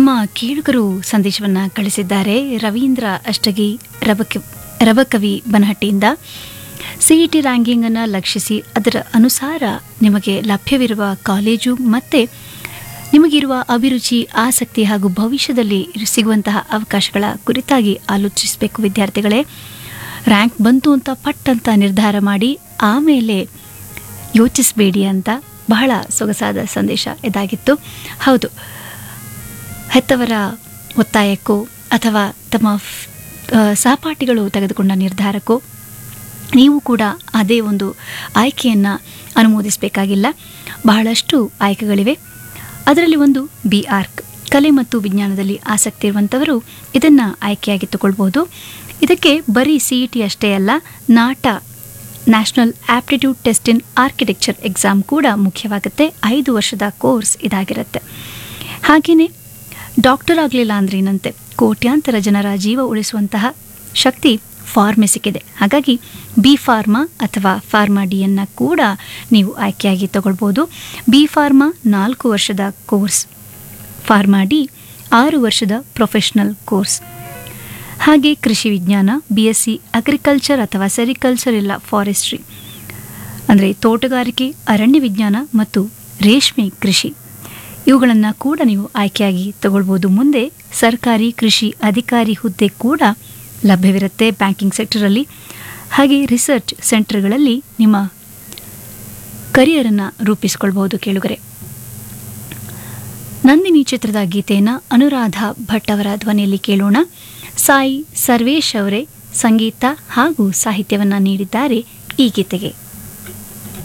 ನಮ್ಮ ಕೇಳುಗರು ಸಂದೇಶವನ್ನು ಕಳಿಸಿದ್ದಾರೆ ರವೀಂದ್ರ ಅಷ್ಟಗಿ ರಬಕ ರಬಕವಿ ಬನಹಟ್ಟಿಯಿಂದ ಸಿಇಟಿ ರ್ಯಾಂಕಿಂಗ್ ಅನ್ನು ಲಕ್ಷಿಸಿ ಅದರ ಅನುಸಾರ ನಿಮಗೆ ಲಭ್ಯವಿರುವ ಕಾಲೇಜು ಮತ್ತು ನಿಮಗಿರುವ ಅಭಿರುಚಿ ಆಸಕ್ತಿ ಹಾಗೂ ಭವಿಷ್ಯದಲ್ಲಿ ಸಿಗುವಂತಹ ಅವಕಾಶಗಳ ಕುರಿತಾಗಿ ಆಲೋಚಿಸಬೇಕು ವಿದ್ಯಾರ್ಥಿಗಳೇ ರ್ಯಾಂಕ್ ಬಂತು ಅಂತ ಪಟ್ ಅಂತ ನಿರ್ಧಾರ ಮಾಡಿ ಆಮೇಲೆ ಯೋಚಿಸಬೇಡಿ ಅಂತ ಬಹಳ ಸೊಗಸಾದ ಸಂದೇಶ ಇದಾಗಿತ್ತು ಹೌದು ಹೆತ್ತವರ ಒತ್ತಾಯಕ್ಕೋ ಅಥವಾ ತಮ್ಮ ಫ್- ಆ, ಸಹಪಾಠಿಗಳು ತೆಗೆದುಕೊಂಡ ನಿರ್ಧಾರಕ್ಕೋ ನೀವು ಕೂಡ ಅದೇ ಒಂದು ಆಯ್ಕೆಯನ್ನು ಅನುಮೋದಿಸಬೇಕಾಗಿಲ್ಲ ಬಹಳಷ್ಟು ಆಯ್ಕೆಗಳಿವೆ ಅದರಲ್ಲಿ ಒಂದು ಬಿ ಆರ್ಕ್ ಕಲೆ ಮತ್ತು ವಿಜ್ಞಾನದಲ್ಲಿ ಆಸಕ್ತಿ ಇರುವಂಥವರು ಇದನ್ನು ಆಯ್ಕೆಯಾಗಿ ತಗೊಳ್ಬೋದು ಇದಕ್ಕೆ ಬರೀ ಸಿ ಇ ಟಿ ಅಷ್ಟೇ ಅಲ್ಲ NATA national aptitude test in architecture exam ಕೂಡ ಮುಖ್ಯವಾಗುತ್ತೆ ಐದು ವರ್ಷದ ಕೋರ್ಸ್ ಇದಾಗಿರುತ್ತೆ ಹಾಗೆಯೇ ಡಾಕ್ಟರ್ ಆಗಲಿಲ್ಲ ಅಂದ್ರೇನಂತೆ ಕೋಟ್ಯಾಂತರ ಜನರ ಜೀವ ಉಳಿಸುವಂತಹ ಶಕ್ತಿ ಫಾರ್ಮೆಸಿಗಿದೆ ಹಾಗಾಗಿ ಬಿ ಫಾರ್ಮಾ ಅಥವಾ ಫಾರ್ಮಾ ಡಿಯನ್ನು ಕೂಡ ನೀವು ಆಯ್ಕೆಯಾಗಿ ತಗೊಳ್ಬೋದು ಬಿ ಫಾರ್ಮಾ ನಾಲ್ಕು ವರ್ಷದ ಕೋರ್ಸ್ ಫಾರ್ಮಾ ಡಿ ಆರು ವರ್ಷದ ಪ್ರೊಫೆಷನಲ್ ಕೋರ್ಸ್ ಹಾಗೆ ಕೃಷಿ ವಿಜ್ಞಾನ ಬಿ ಎಸ್ ಸಿ ಅಗ್ರಿಕಲ್ಚರ್ ಅಥವಾ ಸೆರಿಕಲ್ಚರ್ ಇಲ್ಲ ಫಾರೆಸ್ಟ್ರಿ ಅಂದರೆ ತೋಟಗಾರಿಕೆ ಅರಣ್ಯ ವಿಜ್ಞಾನ ಮತ್ತು ರೇಷ್ಮೆ ಕೃಷಿ ಇವುಗಳನ್ನು ಕೂಡ ನೀವು ಆಯ್ಕೆಯಾಗಿ ತಗೊಳ್ಬೋದು ಮುಂದೆ ಸರ್ಕಾರಿ ಕೃಷಿ ಅಧಿಕಾರಿ ಹುದ್ದೆ ಕೂಡ ಲಭ್ಯವಿರುತ್ತೆ ಬ್ಯಾಂಕಿಂಗ್ ಸೆಕ್ಟರಲ್ಲಿ ಹಾಗೆ ರಿಸರ್ಚ್ ಸೆಂಟರ್ಗಳಲ್ಲಿ ನಿಮ್ಮ ಕರಿಯರನ್ನು ರೂಪಿಸ್ಕೊಳ್ಬಹುದು ಕೇಳುಗರೆ ನಂದಿನಿ ಚಿತ್ರದ ಗೀತೆಯನ್ನು ಅನುರಾಧ ಭಟ್ ಅವರ ಧ್ವನಿಯಲ್ಲಿ ಕೇಳೋಣ ಸಾಯಿ ಸರ್ವೇಶ್ ಅವರೇ ಸಂಗೀತ ಹಾಗೂ ಸಾಹಿತ್ಯವನ್ನು ನೀಡಿದ್ದಾರೆ ಈ ಗೀತೆಗೆ